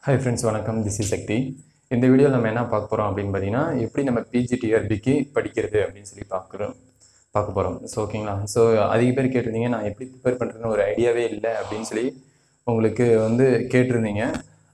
hi friends வணக்கம் this is Sakthi இந்த வீடியோவில் நம்ம என்ன பார்க்க போகிறோம் அப்படின்னு பார்த்தீங்கன்னா எப்படி நம்ம பிஜிடிஆர்பிக்கு படிக்கிறது அப்படின்னு சொல்லி பார்க்குறோம் பார்க்க போகிறோம் ஸோ ஓகேங்களா ஸோ அதிக பேர் கேட்டிருந்தீங்க நான் எப்படி ப்ரிப்பேர் பண்ணுறதுன்னு ஒரு ஐடியாவே இல்லை அப்படின்னு சொல்லி உங்களுக்கு வந்து கேட்டிருந்தீங்க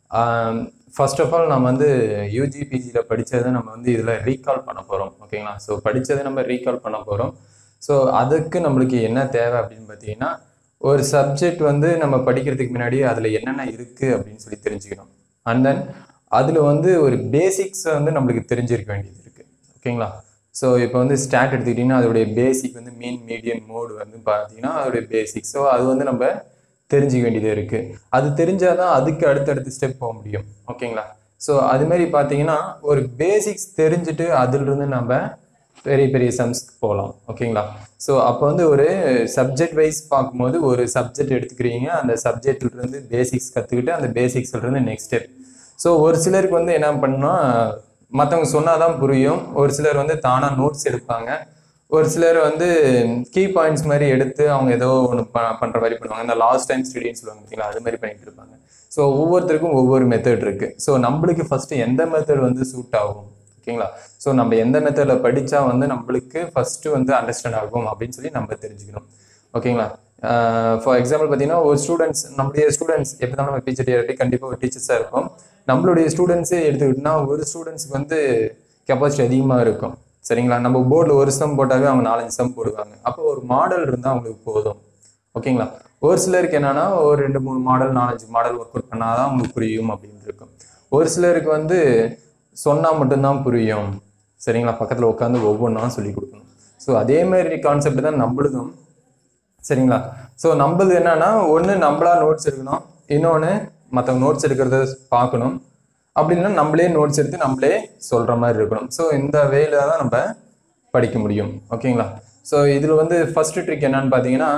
ஃபர்ஸ்ட் ஆஃப் ஆல் நம்ம வந்து யூஜி பிஜியில் படித்ததை நம்ம வந்து இதில் ரீகால் பண்ண போகிறோம் ஓகேங்களா ஸோ படித்ததை நம்ம ரீகால் பண்ண போகிறோம் ஸோ அதுக்கு நம்மளுக்கு என்ன தேவை அப்படின்னு பார்த்தீங்கன்னா ஒரு சப்ஜெக்ட் வந்து நம்ம படிக்கிறதுக்கு முன்னாடி அதில் என்னென்ன இருக்குது அப்படின்னு சொல்லி தெரிஞ்சுக்கணும் அண்ட் தென் அதில் வந்து ஒரு பேசிக்ஸை வந்து நம்மளுக்கு தெரிஞ்சிருக்க வேண்டியது இருக்குது ஓகேங்களா ஸோ இப்போ வந்து ஸ்டாட் எடுத்துக்கிட்டிங்கன்னா அதோடைய பேசிக் வந்து மீன் மீடியன் மோடு வந்து பார்த்தீங்கன்னா அதோடைய பேசிக் ஸோ அது வந்து நம்ம தெரிஞ்சுக்க வேண்டியது இருக்குது அது தெரிஞ்சால் தான் அதுக்கு அடுத்தடுத்த ஸ்டெப் போக முடியும் ஓகேங்களா ஸோ அது மாதிரி பார்த்தீங்கன்னா ஒரு பேசிக்ஸ் தெரிஞ்சுட்டு அதிலிருந்து நம்ம பெரிய பெரிய சம்ஸ்க்கு போகலாம் ஓகேங்களா ஸோ அப்போ வந்து ஒரு சப்ஜெக்ட் வைஸ் பார்க்கும்போது ஒரு சப்ஜெக்ட் எடுத்துக்கிறீங்க அந்த சப்ஜெக்ட்லேருந்து பேசிக்ஸ் கற்றுக்கிட்டு அந்த பேசிக்ஸ்லேருந்து நெக்ஸ்ட் ஸ்டெப் ஸோ ஒரு சிலருக்கு வந்து என்ன பண்ணால் மற்றவங்க சொன்னால் தான் புரியும் ஒரு சிலர் வந்து தானாக நோட்ஸ் எடுப்பாங்க ஒரு சிலர் வந்து கீ பாயிண்ட்ஸ் மாதிரி எடுத்து அவங்க ஏதோ ஒன்று ப பண்ணுற மாதிரி பண்ணுவாங்க இந்த லாஸ்ட் டைம் ஸ்டூடெண்ட்ஸ் சொல்லுவாங்க பார்த்தீங்களா அது மாதிரி பண்ணிட்டு இருப்பாங்க ஸோ ஒவ்வொருத்தருக்கும் ஒவ்வொரு மெத்தட் இருக்குது ஸோ நம்மளுக்கு ஃபஸ்ட்டு எந்த மெத்தட் வந்து சூட் ஆகும் ஓகேங்களா ஸோ நம்ம எந்த மெத்தடில் படித்தா வந்து நம்மளுக்கு ஃபஸ்ட்டு வந்து அண்டர்ஸ்டாண்ட் ஆகும் அப்படின்னு சொல்லி நம்ம தெரிஞ்சுக்கணும் ஓகேங்களா ஃபார் எக்ஸாம்பிள் பார்த்தீங்கன்னா ஒரு ஸ்டூடெண்ட்ஸ் நம்மளுடைய ஸ்டூடெண்ட்ஸ் எப்படி தான் நம்ம பிஜிடிஆர்டி கண்டிப்பாக ஒரு டீச்சர்ஸாக இருக்கும் நம்மளுடைய ஸ்டூடெண்ட்ஸே எடுத்துக்கிட்டோம்னா ஒரு ஸ்டூடெண்ட்ஸ்க்கு வந்து கெப்பாசிட்டி அதிகமாக இருக்கும் சரிங்களா நம்ம போர்டில் ஒரு சம் போட்டாவே அவங்க நாலஞ்சு சம் போடுவாங்க அப்போ ஒரு மாடல் இருந்தால் அவங்களுக்கு போதும் ஓகேங்களா ஒரு சிலருக்கு என்னன்னா ஒரு ரெண்டு மூணு மாடல் நாலஞ்சு மாடல் ஒர்க் அவுட் பண்ணாதான் அவங்களுக்கு புரியும் அப்படின்னு இருக்கும் ஒரு சிலருக்கு வந்து சொன்னால் மட்டும்தான் புரியும் சரிங்களா பக்கத்தில் உட்காந்து ஒவ்வொன்றா சொல்லி கொடுக்கணும் ஸோ அதே மாதிரி கான்செப்ட் தான் நம்மளுதும் சரிங்களா ஸோ நம்மளது என்னன்னா ஒன்று நம்மளா நோட்ஸ் எடுக்கணும் இன்னொன்று மற்றவங்க நோட்ஸ் எடுக்கிறத பார்க்கணும் அப்படின்னா நம்மளே நோட்ஸ் எடுத்து நம்மளே சொல்கிற மாதிரி இருக்கணும் ஸோ இந்த வேல தான் நம்ம படிக்க முடியும் ஓகேங்களா ஸோ இதில் வந்து ஃபர்ஸ்ட் ட்ரிக் என்னன்னு பார்த்தீங்கன்னா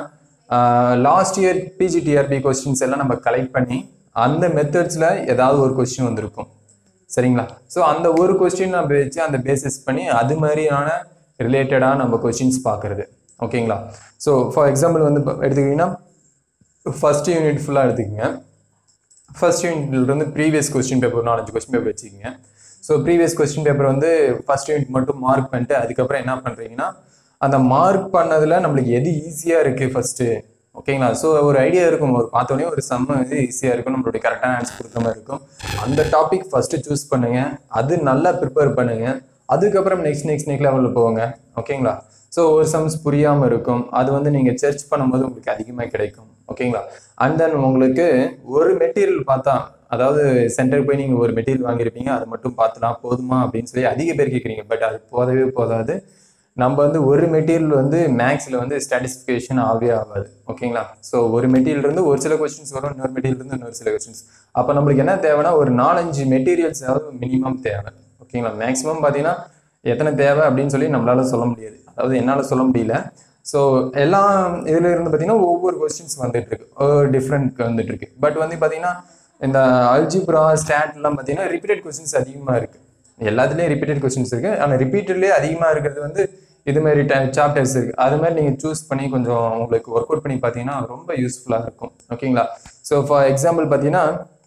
லாஸ்ட் இயர் பிஜிடிஆர்பி கொஸ்டின்ஸ் எல்லாம் நம்ம கலெக்ட் பண்ணி அந்த மெத்தட்ஸில் ஏதாவது ஒரு கொஸ்டின் வந்திருக்கும் சரிங்களா ஸோ அந்த ஒரு கொஸ்டின் நம்ம வச்சு அந்த பேசிஸ் பண்ணி அது மாதிரியான ரிலேட்டடாக நம்ம கொஸ்டின்ஸ் பார்க்குறது ஓகேங்களா ஸோ ஃபார் எக்ஸாம்பிள் வந்து இப்போ எடுத்துக்கிட்டிங்கன்னா ஃபர்ஸ்ட் யூனிட் ஃபுல்லாக எடுத்துக்கோங்க ஃபர்ஸ்ட் யூனிட்லேருந்து ப்ரீவியஸ் கொஸ்டின் பேப்பர் நாலஞ்சு கொஸ்டின் பேப்பர் வச்சுக்கோங்க ஸோ ப்ரீவியஸ் கொஸ்டின் பேப்பர் வந்து ஃபர்ஸ்ட் யூனிட் மட்டும் மார்க் பண்ணிட்டு அதுக்கப்புறம் என்ன பண்ணுறீங்கன்னா அந்த மார்க் பண்ணதில் நம்மளுக்கு எது ஈஸியாக இருக்குது ஃபஸ்ட்டு ஓகேங்களா ஸோ ஒரு ஐடியா இருக்கும் ஒரு பார்த்தோன்னே ஒரு செம்ம இது ஈஸியாக இருக்கும் நம்மளுடைய கரெக்டான ஆன்சர் கொடுக்குற மாதிரி இருக்கும் அந்த டாபிக் ஃபஸ்ட்டு சூஸ் பண்ணுங்க அது நல்லா ப்ரிப்பேர் பண்ணுங்க அதுக்கப்புறம் நெக்ஸ்ட் நெக்ஸ்ட் நெக்ஸ்ட் லெவலில் போங்க ஓகேங்களா ஸோ ஒரு சம்ஸ் புரியாமல் இருக்கும் அது வந்து நீங்கள் சர்ச் பண்ணும்போது உங்களுக்கு அதிகமாக கிடைக்கும் ஓகேங்களா அண்ட் தென் உங்களுக்கு ஒரு மெட்டீரியல் பார்த்தா அதாவது சென்டருக்கு போய் நீங்கள் ஒரு மெட்டீரியல் வாங்கியிருப்பீங்க அது மட்டும் பார்த்துலாம் போதுமா அப்படின்னு சொல்லி அதிக பேர் கேட்குறீங்க பட் அது போதவே போதாது நம்ம வந்து ஒரு மெட்டீரியல் வந்து மேக்ஸில் வந்து ஸ்டாட்டிஸ்பிகேஷன் ஆகவே ஆகாது ஓகேங்களா ஸோ ஒரு மெட்டீரியல் இருந்து ஒரு சில கொஸ்டின்ஸ் வரும் இன்னொரு மெட்டீரியல் இருந்து இன்னொரு சில கொஸ்டின்ஸ் அப்போ நம்மளுக்கு என்ன தேவைன்னா ஒரு நாலஞ்சு மெட்டீரியல்ஸ் அதாவது மினிமம் தேவை ஓகேங்களா மேக்ஸிமம் பார்த்தீங்கன்னா எத்தனை தேவை அப்படின்னு சொல்லி நம்மளால சொல்ல முடியாது அதாவது என்னால் சொல்ல முடியல ஸோ எல்லாம் இதில் இருந்து பார்த்தீங்கன்னா ஒவ்வொரு கொஸ்டின்ஸ் வந்துட்டு இருக்கு டிஃப்ரெண்ட் வந்துட்டு இருக்கு பட் வந்து பார்த்தீங்கன்னா இந்த அல்ஜிப்ரா ஸ்டாட்லாம் பார்த்தீங்கன்னா ரிப்பீட்டட் கொஸ்டின்ஸ் அதிகமாக இருக்கு எல்லாத்துலேயும் ரிப்பீட்டட் கொஸ்டின்ஸ் இருக்கு ஆனால் ரிப்பீட்டட்லேயே அதிகமாக இருக்கிறது வந்து இது மாதிரி சாப்டர்ஸ் இருக்கு அது மாதிரி நீங்கள் சூஸ் பண்ணி கொஞ்சம் உங்களுக்கு ஒர்க் அவுட் பண்ணி பார்த்தீங்கன்னா ரொம்ப யூஸ்ஃபுல்லாக இருக்கும் ஓகேங்களா ஸோ ஃபார் எக்ஸாம்பிள் பார்த்தீங்கன்னா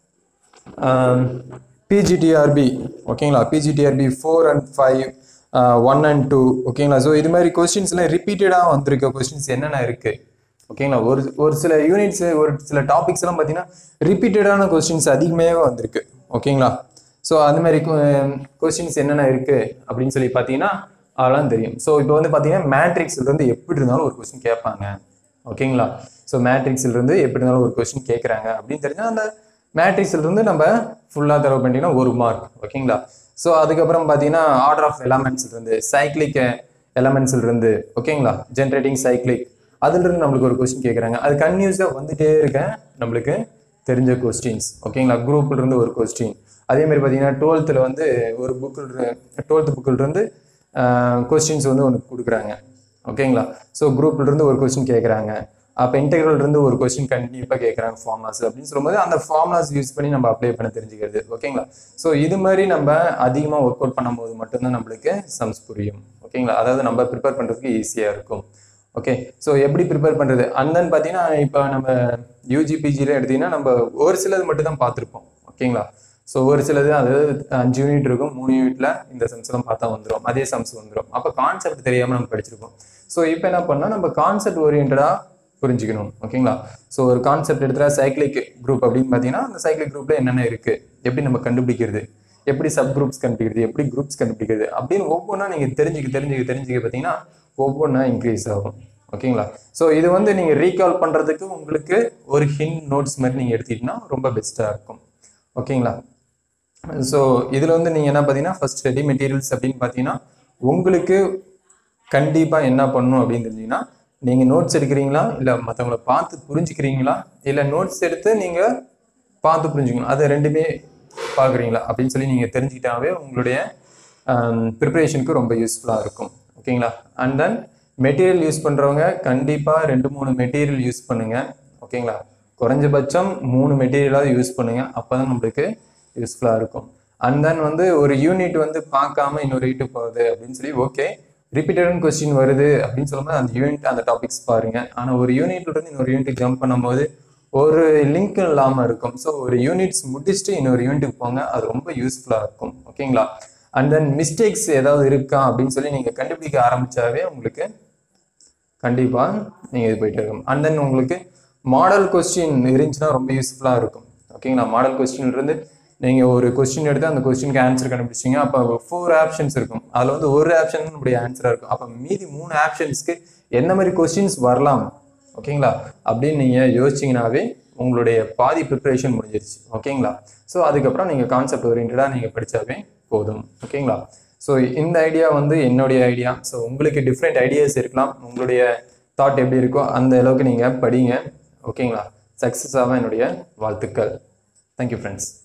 பிஜிடிஆர்பி ஓகேங்களா PGTRB four and five one and two ஓகேங்களா ஸோ இது மாதிரி கொஸ்டின்ஸ்லாம் ரிப்பீட்டடாக வந்திருக்க கொஸ்டின்ஸ் என்னென்ன இருக்குது ஓகேங்களா ஒரு ஒரு சில யூனிட்ஸ் ஒரு சில டாபிக்ஸ் எல்லாம் பார்த்தீங்கன்னா ரிப்பீட்டடான கொஸ்டின்ஸ் அதிகமாகவே வந்திருக்கு ஓகேங்களா ஸோ அது மாதிரி கொஸ்டின்ஸ் என்னென்ன இருக்குது அப்படின்னு சொல்லி பார்த்தீங்கன்னா அதெல்லாம் தெரியும் ஸோ இப்போ வந்து பார்த்தீங்கன்னா மேட்ரிக்ஸ்லேருந்து எப்படி இருந்தாலும் ஒரு கொஸ்டின் கேட்பாங்க ஓகேங்களா ஸோ மேட்ரிக்ஸ்லேருந்து எப்படி இருந்தாலும் ஒரு கொஸ்டின் கேட்குறாங்க அப்படின்னு தெரிஞ்சால் அந்த மேட்ரிக்ஸ்லேருந்து நம்ம ஃபுல்லாக தரவு பண்ணிட்டீங்கன்னா ஒரு மார்க் ஓகேங்களா ஸோ அதுக்கப்புறம் பார்த்தீங்கன்னா ஆர்டர் ஆஃப் எலமெண்ட்ஸ்லேருந்து சைக்ளிக் எலமெண்ட்ஸ்லேருந்து ஓகேங்களா ஜென்ரேட்டிங் சைக்ளிக் அதுலேருந்து நம்மளுக்கு ஒரு கொஸ்டின் கேட்குறாங்க அது கன்யூஸாக வந்துட்டே இருக்கேன் நம்மளுக்கு தெரிஞ்ச கொஸ்டின்ஸ் ஓகேங்களா குரூப்ல இருந்து ஒரு கொஸ்டின் அதே மாதிரி பார்த்தீங்கன்னா டுவெல்த்தில் வந்து ஒரு புக்கில் டுவெல்த் புக்கில் இருந்து கொஸ்டின்ஸ் வந்து ஒன்று கொடுக்குறாங்க ஓகேங்களா ஸோ குரூப்ல இருந்து ஒரு கொஸ்டின் கேட்குறாங்க அப்போ இன்டெகிரல் இருந்து ஒரு கொஸ்டின் கண்டிப்பாக கேட்குறாங்க ஃபார்முலாஸ் அப்படின்னு சொல்லும்போது அந்த ஃபார்முலாஸ் யூஸ் பண்ணி நம்ம அப்ளை பண்ண தெரிஞ்சுக்கிறது ஓகேங்களா ஸோ இது மாதிரி நம்ம அதிகமாக ஒர்க் அவுட் பண்ணும்போது மட்டும்தான் நம்மளுக்கு சம்ஸ் புரியும் ஓகேங்களா அதாவது நம்ம ப்ரிப்பேர் பண்ணுறதுக்கு ஈஸியாக இருக்கும் ஓகே ஸோ எப்படி ப்ரிப்பேர் பண்ணுறது அண்ட் தென் பார்த்தீங்கன்னா இப்போ நம்ம யூஜி பிஜியில் எடுத்தீங்கன்னா நம்ம ஒரு சிலது மட்டும் தான் பார்த்துருப்போம் ஓகேங்களா ஸோ ஒரு சிலது அது அஞ்சு யூனிட் இருக்கும் மூணு யூனிட்ல இந்த சம்ஸ் எல்லாம் பார்த்தா வந்துடும் அதே சம்ஸ் வந்துடும் அப்போ கான்செப்ட் தெரியாம நம்ம படிச்சிருப்போம் ஸோ இப்போ என்ன பண்ணா நம்ம கான்செப்ட் ஓரியன்டா புரிஞ்சுக்கணும் ஓகேங்களா ஸோ ஒரு கான்செப்ட் எடுத்துட்டா சைக்கிளிக் குரூப் அப்படின்னு பார்த்தீங்கன்னா அந்த சைக்கிளிக் குரூப்ல என்னென்ன இருக்கு எப்படி நம்ம கண்டுபிடிக்கிறது எப்படி சப் குரூப்ஸ் கண்டுபிடிக்கிறது எப்படி குரூப்ஸ் கண்டுபிடிக்கிறது அப்படின்னு ஒவ்வொன்றா நீங்க தெரிஞ்சுக்க தெரிஞ்சுக்க தெரிஞ்சுக்க பார்த்தீங்கன்னா ஒவ்வொன்றா இன்க்ரீஸ் ஆகும் ஓகேங்களா ஸோ இது வந்து நீங்க ரீகால் பண்றதுக்கு உங்களுக்கு ஒரு ஹின் நோட்ஸ் மாதிரி நீங்க எடுத்துக்கிட்டீங்கன்னா ரொம்ப பெஸ்ட்டாக இருக்கும் ஓகேங்களா ஸோ இதில் வந்து நீங்கள் என்ன பார்த்தீங்கன்னா ஃபர்ஸ்ட் ரெடி மெட்டீரியல்ஸ் அப்படின்னு பார்த்தீங்கன்னா உங்களுக்கு கண்டிப்பாக என்ன பண்ணணும் அப்படின்னு தெரிஞ்சீங்கன்னா நீங்கள் நோட்ஸ் எடுக்கிறீங்களா இல்லை மற்றவங்கள பார்த்து புரிஞ்சுக்கிறீங்களா இல்லை நோட்ஸ் எடுத்து நீங்கள் பார்த்து புரிஞ்சுக்கணும் அது ரெண்டுமே பார்க்குறீங்களா அப்படின்னு சொல்லி நீங்கள் தெரிஞ்சுக்கிட்டாவே உங்களுடைய ப்ரிப்பரேஷனுக்கு ரொம்ப யூஸ்ஃபுல்லாக இருக்கும் ஓகேங்களா அண்ட் தென் மெட்டீரியல் யூஸ் பண்ணுறவங்க கண்டிப்பாக ரெண்டு மூணு மெட்டீரியல் யூஸ் பண்ணுங்கள் ஓகேங்களா குறைஞ்சபட்சம் மூணு மெட்டீரியலாவது யூஸ் பண்ணுங்கள் அப்போ தான் நம்மளுக்கு யூஸ்ஃபுல்லாக இருக்கும் அண்ட் தென் வந்து ஒரு யூனிட் வந்து பார்க்காம இன்னொரு யூனிட் போகுது அப்படின்னு சொல்லி ஓகே ரிப்பீட்டட் கொஸ்டின் வருது அப்படின்னு சொல்லும்போது அந்த யூனிட் அந்த டாபிக்ஸ் பாருங்க ஆனால் ஒரு யூனிட்ல இருந்து இன்னொரு யூனிட் ஜம்ப் பண்ணும்போது ஒரு லிங்க் இல்லாமல் இருக்கும் ஸோ ஒரு யூனிட்ஸ் முடிச்சுட்டு இன்னொரு யூனிட்டுக்கு போங்க அது ரொம்ப யூஸ்ஃபுல்லாக இருக்கும் ஓகேங்களா அண்ட் தென் மிஸ்டேக்ஸ் ஏதாவது இருக்கா அப்படின்னு சொல்லி நீங்கள் கண்டுபிடிக்க ஆரம்பிச்சாவே உங்களுக்கு கண்டிப்பாக நீங்கள் இது போயிட்டு இருக்கும் அண்ட் தென் உங்களுக்கு மாடல் கொஸ்டின் இருந்துச்சுன்னா ரொம்ப யூஸ்ஃபுல்லாக இருக்கும் ஓகேங்களா மாடல் கொஸ்டின் இருந்து நீங்கள் ஒரு கொஸ்டின் எடுத்து அந்த கொஸ்டினுக்கு ஆன்சர் கண்டுபிடிச்சிங்க அப்போ ஃபோர் ஆப்ஷன்ஸ் இருக்கும் அதில் வந்து ஒரு ஆப்ஷன் நம்முடைய ஆன்சராக இருக்கும் அப்போ மீதி மூணு ஆப்ஷன்ஸ்க்கு எந்த மாதிரி கொஸ்டின்ஸ் வரலாம் ஓகேங்களா அப்படின்னு நீங்கள் யோசிச்சிங்கனாவே உங்களுடைய பாதி ப்ரிப்பரேஷன் முடிஞ்சிருச்சு ஓகேங்களா ஸோ அதுக்கப்புறம் நீங்கள் கான்செப்ட் ஓரியன்டாக நீங்கள் படித்தாவே போதும் ஓகேங்களா ஸோ இந்த ஐடியா வந்து என்னுடைய ஐடியா ஸோ உங்களுக்கு டிஃப்ரெண்ட் ஐடியாஸ் இருக்கலாம் உங்களுடைய தாட் எப்படி இருக்கோ அந்த அளவுக்கு நீங்கள் படிங்க ஓகேங்களா சக்ஸஸ் ஆக என்னுடைய வாழ்த்துக்கள் தேங்க்யூ ஃப்ரெண்ட்ஸ்